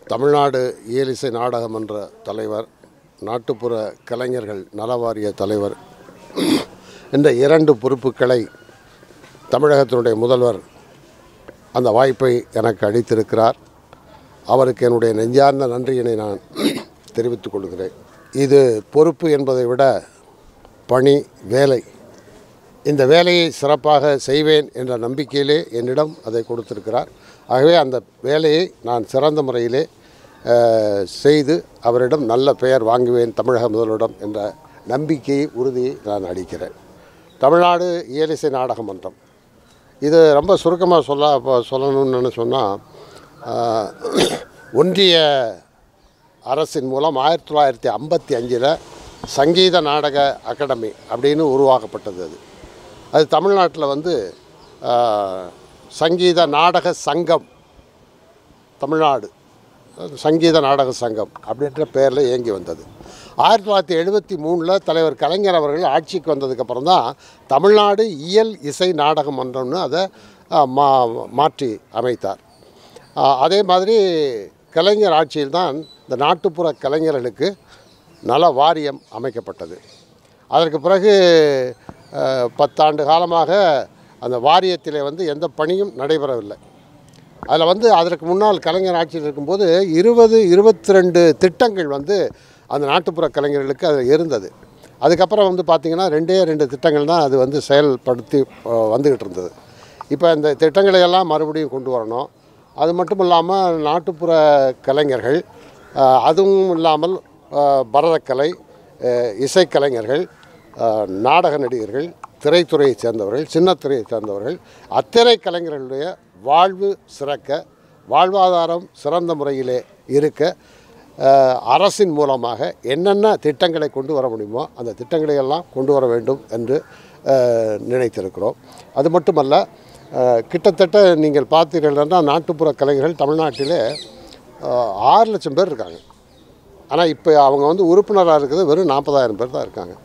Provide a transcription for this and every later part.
தமிழ்நாடு இயலிசை நாடக மன்ற தலைவர் நாட்டுப்புற கலைஞர்கள் நலவாரிய தலைவர் என்ற இரண்டு பொறுப்புகளை தமிழகத்தினுடைய முதல்வர் அந்த வாய்ப்பை எனக்கு அளித்திருக்கிறார் அவருக்கு என்னுடைய நெஞ்சார்ந்த நன்றியினை நான் தெரிவித்துக் கொள்கிறேன் இது பொறுப்பு என்பதை விட பணி வேலை இந்த வேலையை சிறப்பாக செய்வேன் என்ற நம்பிக்கையிலே என்னிடம் அதை கொடுத்திருக்கிறார் ஆகவே அந்த வேலையை நான் சிறந்த முறையிலே அஹ், செய்து அவரிடம் நல்ல பெயர் வாங்குவேன் தமிழக முதல்வரிடம் என்ற நம்பிக்கையை உறுதியை நான் அளிக்கிறேன் தமிழ்நாடு இயலிசை நாடக மன்றம் இது ரொம்ப சுருக்கமாக சொல்ல இப்போ சொல்லணும்னு சொன்னால் ஒன்றிய அரசின் மூலம் ஆயிரத்தி தொள்ளாயிரத்தி ஐம்பத்தி அஞ்சில் சங்கீத நாடக அகாடமி அப்படின்னு உருவாக்கப்பட்டது அது அது தமிழ்நாட்டில் வந்து ஆஹ், சங்கீத நாடக சங்கம் தமிழ்நாடு அது சங்கீத நாடக சங்கம் அப்படின்ற பேரில் இயங்கி வந்தது ஆயிரத்தி தொள்ளாயிரத்தி எழுபத்தி மூணில் தலைவர் கலைஞர் அவர்கள் ஆட்சிக்கு வந்ததுக்கப்புறம் தான் தமிழ்நாடு இயல் இசை நாடக மன்றம்னு அதை ஆஹ், மா மாற்றி அமைத்தார் ஆஹ், அதே மாதிரி கலைஞர் ஆட்சியில் தான் இந்த நாட்டுப்புற கலைஞர்களுக்கு நல வாரியம் அமைக்கப்பட்டது அதற்கு பிறகு ஆஹ், பத்தாண்டு காலமாக அந்த வாரியத்திலே வந்து எந்த பணியும் நடைபெறவில்லை அதில் வந்து அதற்கு முன்னால் கலைஞர் ஆட்சியில் இருக்கும்போது இருபது இருபத்தி ரெண்டு திட்டங்கள் வந்து அந்த நாட்டுப்புற கலைஞர்களுக்கு அது இருந்தது அதுக்கப்புறம் வந்து பார்த்திங்கன்னா ரெண்டே ரெண்டு திட்டங்கள் தான் அது வந்து செயல்படுத்தி அஹ், வந்துக்கிட்டு இருந்தது இப்போ இந்த திட்டங்களை எல்லாம் மறுபடியும் கொண்டு வரணும் அது மட்டும் இல்லாமல் நாட்டுப்புற கலைஞர்கள் அஹ், அதுவும் இல்லாமல் அஹ், பரதக்கலை அஹ், இசைக்கலைஞர்கள் அஹ், நாடக நடிகர்கள் திரைத்துறையைச் சேர்ந்தவர்கள் சின்னத்துறையைச் சேர்ந்தவர்கள் அத்தனை கலைஞர்களுடைய வாழ்வு சிறக்க வாழ்வாதாரம் சிறந்த முறையிலே இருக்க அஹ், அரசின் மூலமாக என்னென்ன திட்டங்களை கொண்டு வர முடியுமோ அந்த திட்டங்களை எல்லாம் கொண்டு வர வேண்டும் என்று அஹ், நினைத்திருக்கிறோம் அது மட்டுமல்ல அஹ், கிட்டத்தட்ட நீங்கள் பார்த்தீர்கள்னா நாட்டுப்புற கலைஞர்கள் தமிழ்நாட்டிலே அஹ், ஆறு லட்சம் பேர் இருக்காங்க ஆனால் இப்போ அவங்க வந்து உறுப்பினராக இருக்கிறது வெறும் நாற்பதாயிரம் பேர் தான் இருக்காங்க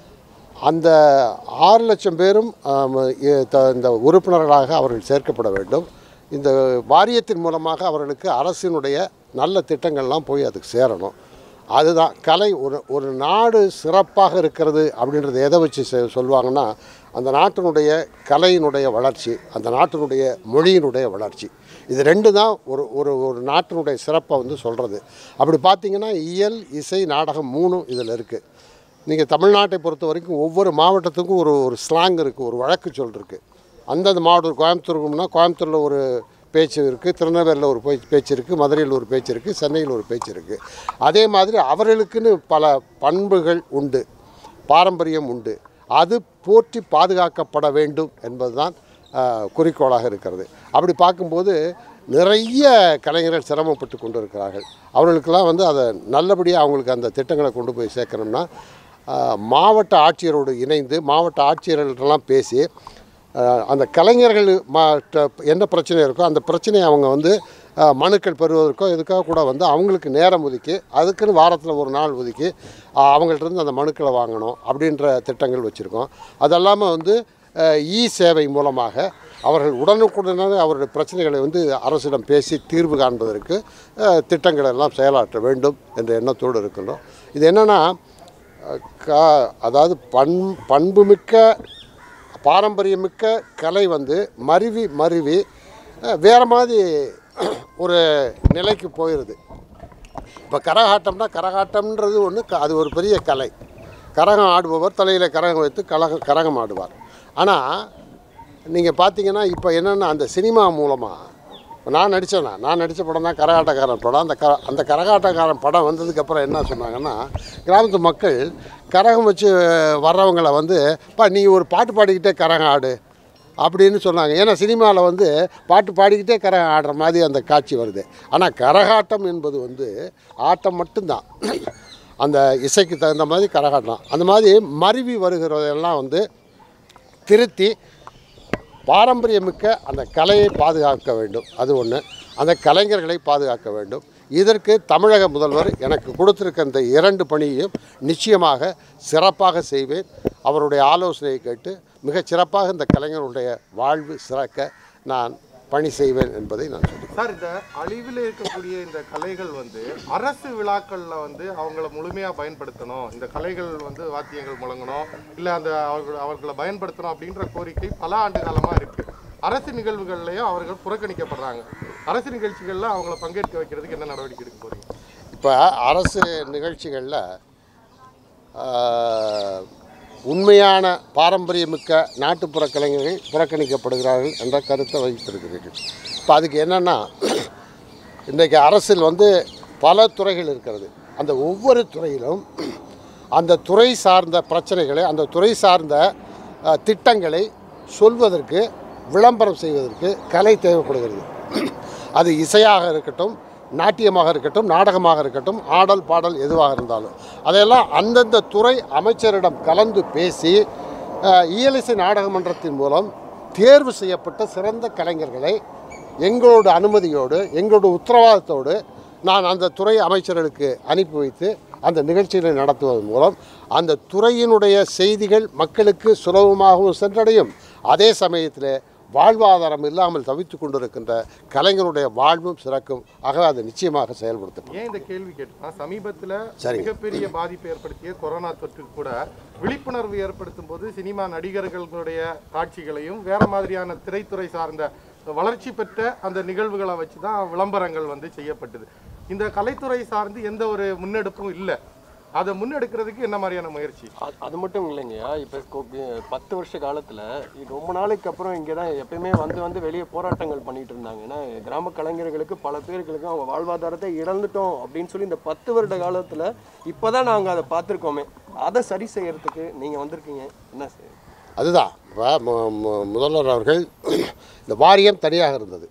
அந்த ஆறு லட்சம் பேரும் ஆம், இ- த- இந்த உறுப்பினர்களாக அவர்கள் சேர்க்கப்பட வேண்டும் இந்த வாரியத்தின் மூலமாக அவர்களுக்கு அரசினுடைய நல்ல திட்டங்கள்லாம் போய் அதுக்கு சேரணும் அதுதான் கலை ஒரு ஒரு நாடு சிறப்பாக இருக்கிறது அப்படின்றது எதை வச்சு செ- சொல்லுவாங்கன்னா அந்த நாட்டினுடைய கலையினுடைய வளர்ச்சி அந்த நாட்டினுடைய மொழியினுடைய வளர்ச்சி இது ரெண்டு தான் ஒரு ஒரு ஒரு நாட்டினுடைய சிறப்பை வந்து சொல்கிறது அப்படி பார்த்தீங்கன்னா இயல் இசை நாடகம் மூணும் இதில் இருக்குது நீங்கள் தமிழ்நாட்டை பொறுத்த வரைக்கும் ஒவ்வொரு மாவட்டத்துக்கும் ஒரு ஒரு ஸ்லாங் இருக்குது ஒரு வழக்கு சொல் இருக்குது அந்தந்த மாவட்டம் கோயம்புத்தூருக்கும்னா கோயம்புத்தூரில் ஒரு பேச்சு இருக்குது திருநெல்வேலியில் ஒரு பேச்சு பேச்சு இருக்குது மதுரையில் ஒரு பேச்சு இருக்குது சென்னையில் ஒரு பேச்சு இருக்குது அதே மாதிரி அவர்களுக்குன்னு பல பண்புகள் உண்டு பாரம்பரியம் உண்டு அது போற்றி பாதுகாக்கப்பட வேண்டும் என்பதுதான் ஆஹ், குறிக்கோளாக இருக்கிறது அப்படி பார்க்கும்போது நிறைய கலைஞர்கள் சிரமப்பட்டு கொண்டு இருக்கிறார்கள் அவர்களுக்கெல்லாம் வந்து அதை நல்லபடியாக அவங்களுக்கு அந்த திட்டங்களை கொண்டு போய் சேர்க்கணும்னா ஆஹ், மாவட்ட ஆட்சியரோடு இணைந்து மாவட்ட ஆட்சியர்கள்ட்டெல்லாம் பேசி ஆஹ், அந்த கலைஞர்கள் மா ட- என்ன பிரச்சனை இருக்கோ அந்த பிரச்சனையை அவங்க வந்து ஆஹ், மனுக்கள் பெறுவதற்கோ இதுக்காக கூட வந்து அவங்களுக்கு நேரம் ஒதுக்கி அதுக்குன்னு வாரத்தில் ஒரு நாள் ஒதுக்கி ஆஹ், அவங்கள்ட்ட இருந்து அந்த மனுக்களை வாங்கணும் அப்படின்ற திட்டங்கள் வச்சுருக்கோம் அது இல்லாமல் வந்து ஆஹ், இ சேவை மூலமாக அவர்கள் உடனுக்குடனாக அவருடைய பிரச்சனைகளை வந்து அரசிடம் பேசி தீர்வு காண்பதற்கு ஆஹ், திட்டங்கள் எல்லாம் செயலாற்ற வேண்டும் என்ற எண்ணத்தோடு இருக்கின்றோம் இது என்னென்னா கா அதாவது பண் பண்புமிக்க பாரம்பரியமிக்க கலை வந்து மருவி மருவி அஹ், வேற மாதிரி ஒரு நிலைக்கு போயிடுது இப்போ கரகாட்டம்னா கரகாட்டம்ன்றது ஒன்று அது ஒரு பெரிய கலை கரகம் ஆடுபவர் தலையில் கரகம் வைத்து கலக கரகம் ஆடுவார் ஆனால் நீங்கள் பார்த்தீங்கன்னா இப்போ என்னென்னா அந்த சினிமா மூலமாக நான் நடித்தேனா நான் நடித்த படம் தான் கரகாட்டக்காரன் படம் அந்த க அந்த கரகாட்டக்காரன் படம் வந்ததுக்கப்புறம் என்ன சொன்னாங்கன்னா கிராமத்து மக்கள் கரகம் வச்சு வர்றவங்கள வந்து பா நீ ஒரு பாட்டு பாடிக்கிட்டே கரகம் ஆடு அப்படின்னு சொன்னாங்க ஏன்னா சினிமாவில் வந்து பாட்டு பாடிக்கிட்டே கரகம் ஆடுற மாதிரி அந்த காட்சி வருது ஆனால் கரகாட்டம் என்பது வந்து ஆட்டம் மட்டும்தான் அந்த இசைக்கு தகுந்த மாதிரி கரகாட்டம் அந்த மாதிரி மருவி வருகிறதெல்லாம் வந்து திருத்தி பாரம்பரியமிக்க அந்த கலையை பாதுகாக்க வேண்டும் அது ஒன்று அந்த கலைஞர்களை பாதுகாக்க வேண்டும் இதற்கு தமிழக முதல்வர் எனக்கு கொடுத்திருக்க இந்த இரண்டு பணியையும் நிச்சயமாக சிறப்பாக செய்வேன் அவருடைய ஆலோசனையை கேட்டு மிகச் சிறப்பாக இந்த கலைஞருடைய வாழ்வு சிறக்க நான் பணி செய்வேன் என்பதை நான் சொல்லுவேன் சார் இந்த அழிவில் இருக்கக்கூடிய இந்த கலைகள் வந்து அரசு விழாக்கள்ல வந்து அவங்கள முழுமையா பயன்படுத்தணும் இந்த கலைகள் வந்து வாத்தியங்கள் முழங்கணும் இல்ல அந்த அவர்கள் அவர்களை பயன்படுத்தணும் அப்படின்ற கோரிக்கை பல ஆண்டு காலமா இருக்கு அரசு நிகழ்வுகள்லயும் அவர்கள் புறக்கணிக்கப்படுறாங்க அரசு நிகழ்ச்சிகள்ல அவங்கள பங்கேற்க வைக்கிறதுக்கு என்ன நடவடிக்கை எடுக்க போறீங்க இப்போ அரசு நிகழ்ச்சிகளில் ஆஹ், உண்மையான பாரம்பரியமிக்க நாட்டுப்புற கலைஞர்கள் புறக்கணிக்கப்படுகிறார்கள் என்ற கருத்தை வைத்திருக்கிறீர்கள் இப்போ அதுக்கு என்னென்னா இன்றைக்கு அரசில் வந்து பல துறைகள் இருக்கிறது அந்த ஒவ்வொரு துறையிலும் அந்த துறை சார்ந்த பிரச்சனைகளை அந்த துறை சார்ந்த அஹ், திட்டங்களை சொல்வதற்கு விளம்பரம் செய்வதற்கு கலை தேவைப்படுகிறது அது இசையாக இருக்கட்டும் நாட்டியமாக இருக்கட்டும் நாடகமாக இருக்கட்டும் ஆடல் பாடல் எதுவாக இருந்தாலும் அதையெல்லாம் அந்தந்த துறை அமைச்சரிடம் கலந்து பேசி அஹ், இயலிசை நாடக மன்றத்தின் மூலம் தேர்வு செய்யப்பட்ட சிறந்த கலைஞர்களை எங்களோட அனுமதியோடு எங்களோட உத்தரவாதத்தோடு நான் அந்த துறை அமைச்சர்களுக்கு அனுப்பி வைத்து அந்த நிகழ்ச்சிகளை நடத்துவதன் மூலம் அந்த துறையினுடைய செய்திகள் மக்களுக்கு சுலபமாகவும் சென்றடையும் அதே சமயத்தில் வாழ்வாதாரம் இல்லாமல் தவித்து கொண்டிருக்கின்ற கலைஞருடைய வாழ்வும் சிறக்கும் ஆகவே அதை நிச்சயமாக செயல்படுத்தப்படும் ஏன் இந்த கேள்வி கேட்டா சமீபத்துல சரி. மிகப்பெரிய பாதிப்பு ஏற்படுத்திய கொரோனா தொற்று கூட விழிப்புணர்வு ஏற்படுத்தும் போது சினிமா நடிகர்களுடைய காட்சிகளையும் வேற மாதிரியான திரைத்துறை சார்ந்த வளர்ச்சி பெற்ற அந்த நிகழ்வுகளை வச்சு தான் விளம்பரங்கள் வந்து செய்யப்பட்டது இந்த கலைத்துறை சார்ந்து எந்த ஒரு முன்னெடுப்பும் இல்லை அதை முன்னெடுக்கிறதுக்கு என்ன மாதிரியான முயற்சி அது- அது மட்டும் இல்லைங்கய்யா இப்போ பத்து வருஷ காலத்தில் ரொம்ப நாளைக்கு அப்புறம் இங்கே தான் எப்பயுமே வந்து வந்து வெளியே போராட்டங்கள் பண்ணிட்டு இருந்தாங்க ஏன்னா கிராம கலைஞர்களுக்கு பல பேர்களுக்கு அவங்க வாழ்வாதாரத்தை இழந்துட்டோம் அப்படின்னு சொல்லி இந்த பத்து வருட காலத்தில் இப்போ தான் நாங்கள் அதை பார்த்துருக்கோமே அதை சரி செய்யறதுக்கு நீங்கள் வந்திருக்கீங்க என்ன செய்ய அதுதான் இப்போ மு- மு- முதல்வர் அவர்கள் இந்த வாரியம் தனியாக இருந்தது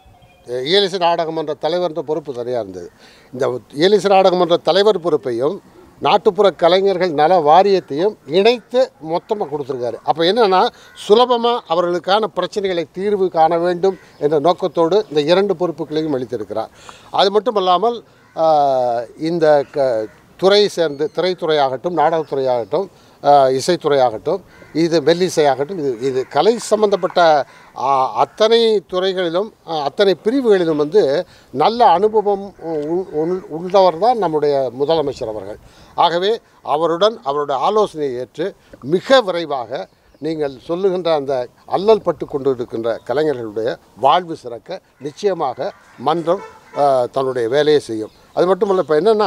அஹ் இயலிசை நாடகமன்ற தலைவர்ன்ற பொறுப்பு தனியாக இருந்தது இந்த இயலிசை நாடகமன்ற தலைவர் பொறுப்பையும் நாட்டுப்புற கலைஞர்கள் நல வாரியத்தையும் இணைத்து மொத்தமாக கொடுத்துருக்காரு அப்போ என்னென்னா சுலபமாக அவர்களுக்கான பிரச்சனைகளை தீர்வு காண வேண்டும் என்ற நோக்கத்தோடு இந்த இரண்டு பொறுப்புகளையும் அளித்திருக்கிறார் அது மட்டும் இல்லாமல் ஆஹ், இந்த க துறை சேர்ந்து திரைத்துறையாகட்டும் நாடகத்துறையாகட்டும் ஆஹ், இசைத்துறையாகட்டும் இது மெல்லிசையாகட்டும் இது இது கலை சம்பந்தப்பட்ட ஆ, அத்தனை துறைகளிலும் ஆ, அத்தனை பிரிவுகளிலும் வந்து நல்ல அனுபவம் உ- உள்- உள்ளவர் தான் நம்முடைய முதலமைச்சர் அவர்கள் ஆகவே அவருடன் அவருடைய ஆலோசனையை ஏற்று மிக விரைவாக நீங்கள் சொல்லுகின்ற அந்த அல்லல் பட்டு கொண்டு இருக்கின்ற கலைஞர்களுடைய வாழ்வு சிறக்க நிச்சயமாக மன்றம் ஆ, தன்னுடைய வேலையை செய்யும் அது மட்டுமல்ல இப்போ என்னென்னா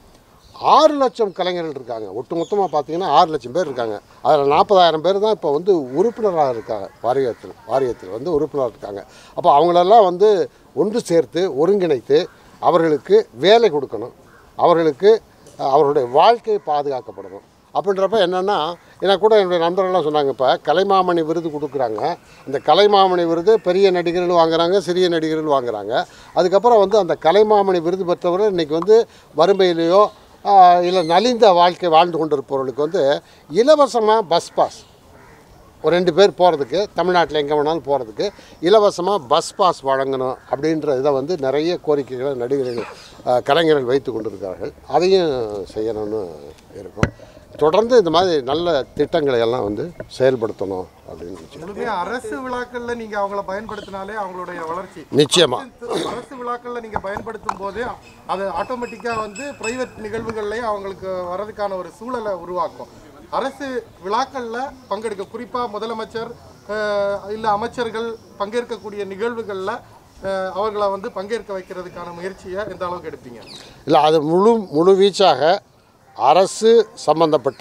ஆறு லட்சம் கலைஞர்கள் இருக்காங்க ஒட்டுமொத்தமாக பார்த்தீங்கன்னா ஆறு லட்சம் பேர் இருக்காங்க அதில் நாற்பதாயிரம் பேர் தான் இப்போ வந்து உறுப்பினராக இருக்காங்க வாரியத்தில் வாரியத்தில் வந்து உறுப்பினராக இருக்காங்க அப்போ அவங்களெல்லாம் வந்து ஒன்று சேர்த்து ஒருங்கிணைத்து அவர்களுக்கு வேலை கொடுக்கணும் அவர்களுக்கு அஹ், அவர்களுடைய வாழ்க்கை பாதுகாக்கப்படணும் அப்படின்றப்ப என்னென்னா எனக்கு கூட என்னுடைய நண்பர்கள்லாம் சொன்னாங்க இப்போ கலைமாமணி விருது கொடுக்குறாங்க இந்த கலைமாமணி விருது பெரிய நடிகர்கள் வாங்குறாங்க சிறிய நடிகர்கள் வாங்குறாங்க அதுக்கப்புறம் வந்து அந்த கலைமாமணி விருது பெற்றவர்கள் இன்றைக்கி வந்து வறுமையிலேயோ இல்லை நலிந்த வாழ்க்கை வாழ்ந்து கொண்டிருப்பவர்களுக்கு வந்து இலவசமாக பஸ் பாஸ் ஒரு ரெண்டு பேர் போகிறதுக்கு தமிழ்நாட்டில் எங்கே வேணாலும் போகிறதுக்கு இலவசமாக பஸ் பாஸ் வழங்கணும் அப்படின்ற இதை வந்து நிறைய கோரிக்கைகளை நடிகர்கள் அஹ், கலைஞர்கள் வைத்து கொண்டிருக்கிறார்கள் அதையும் செய்யணும்னு இருக்கும் தொடர்ந்து இந்த மாதிரி நல்ல திட்டங்களை எல்லாம் வந்து செயல்படுத்தணும் அப்படின்னு நினைச்சு. முழுமையா அரசு விழாக்கள்ல நீங்க அவங்கள பயன்படுத்தினாலே அவங்களுடைய வளர்ச்சி நிச்சயமா அரசு விழாக்கள்ல நீங்க பயன்படுத்தும் போது அது ஆட்டோமேட்டிக்கா வந்து பிரைவேட் நிகழ்வுகள்லயும் அவங்களுக்கு வர்றதுக்கான ஒரு சூழலை உருவாக்கும் அரசு விழாக்கள்ல பங்கெடுக்க குறிப்பா முதலமைச்சர் அஹ், இல்ல அமைச்சர்கள் பங்கேற்கக்கூடிய நிகழ்வுகள்ல அஹ், அவர்களை வந்து பங்கேற்க வைக்கிறதுக்கான முயற்சியை எந்த அளவுக்கு எடுப்பீங்க இல்லை அது முழு முழு வீச்சாக அரசு சம்பந்தப்பட்ட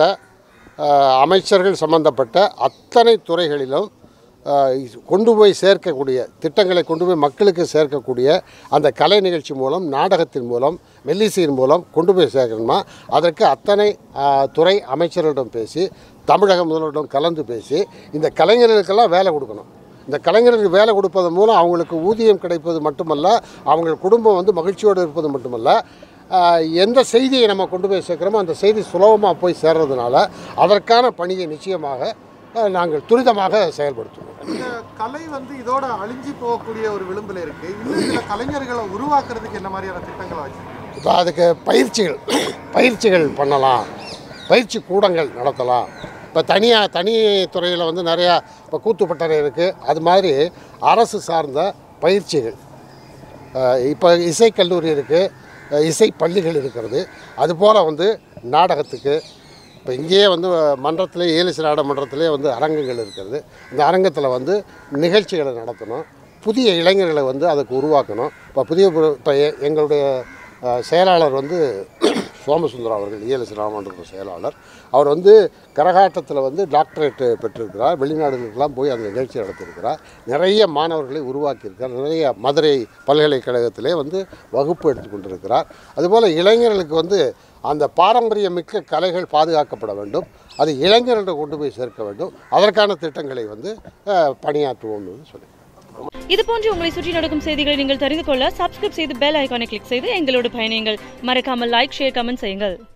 அஹ், அமைச்சர்கள் சம்பந்தப்பட்ட அத்தனை துறைகளிலும் அஹ், இது கொண்டு போய் சேர்க்கக்கூடிய திட்டங்களை கொண்டு போய் மக்களுக்கு சேர்க்கக்கூடிய அந்த கலை நிகழ்ச்சி மூலம் நாடகத்தின் மூலம் மெல்லிசையின் மூலம் கொண்டு போய் சேர்க்கணுமா அதற்கு அத்தனை அஹ், துறை அமைச்சர்களிடம் பேசி தமிழக முதல்வரிடம் கலந்து பேசி இந்த கலைஞர்களுக்கெல்லாம் வேலை கொடுக்கணும் இந்த கலைஞர்களுக்கு வேலை கொடுப்பதன் மூலம் அவங்களுக்கு ஊதியம் கிடைப்பது மட்டுமல்ல அவங்க குடும்பம் வந்து மகிழ்ச்சியோடு இருப்பது மட்டுமல்ல ஆஹ், எந்த செய்தியை நம்ம கொண்டு போய் சேர்க்குறோமோ அந்த செய்தி சுலபமாக போய் சேர்றதுனால அதற்கான பணியை நிச்சயமாக ஆஹ், நாங்கள் துரிதமாக செயல்படுத்துவோம் இந்த கலை வந்து இதோட அழிஞ்சு போகக்கூடிய ஒரு விளிம்புல இருக்கு இன்னும் சில கலைஞர்களை உருவாக்குறதுக்கு என்ன மாதிரியான திட்டங்களை வச்சிருக்கீங்க இப்போ அதுக்கு பயிற்சிகள் பயிற்சிகள் பண்ணலாம் பயிற்சி கூடங்கள் நடத்தலாம் இப்போ தனியாக தனி துறையில் வந்து நிறையா இப்போ கூத்துப்பட்டறை இருக்குது அது மாதிரி அரசு சார்ந்த பயிற்சிகள் இப்போ இசைக்கல்லூரி இருக்குது இசை பள்ளிகள் இருக்கிறது அதுபோல் வந்து நாடகத்துக்கு இப்போ இங்கேயே வந்து மன்றத்திலே ஏலிசி நாட மன்றத்திலே வந்து அரங்கங்கள் இருக்கிறது இந்த அரங்கத்தில் வந்து நிகழ்ச்சிகளை நடத்தணும் புதிய இளைஞர்களை வந்து அதுக்கு உருவாக்கணும் இப்போ புதிய இப்போ எங்களுடைய அஹ், செயலாளர் வந்து சோமசுந்தரம் அவர்கள் இஎல்எஸ் ராமன்ற செயலாளர் அவர் வந்து கரகாட்டத்தில் வந்து டாக்டரேட் பெற்றிருக்கிறார் வெளிநாடுகளுக்கெல்லாம் போய் அந்த நிகழ்ச்சி நடத்தியிருக்கிறார் நிறைய மாணவர்களை உருவாக்கியிருக்கார் நிறைய மதுரை பல்கலைக்கழகத்திலே வந்து வகுப்பு எடுத்துக்கொண்டிருக்கிறார் அதுபோல் இளைஞர்களுக்கு வந்து அந்த பாரம்பரியமிக்க கலைகள் பாதுகாக்கப்பட வேண்டும் அது இளைஞர்களிடம் கொண்டு போய் சேர்க்க வேண்டும் அதற்கான திட்டங்களை வந்து அஹ், பணியாற்றுவோம்னு சொல்லி இது போன்று உங்களை சுற்றி நடக்கும் செய்திகளை நீங்கள் தெரிந்து கொள்ள சப்ஸ்கிரைப் செய்து பெல் ஐகானை கிளிக் செய்து எங்களோடு பயணியுங்கள் மறக்காமல் லைக் ஷேர் கமெண்ட் செய்யுங்கள்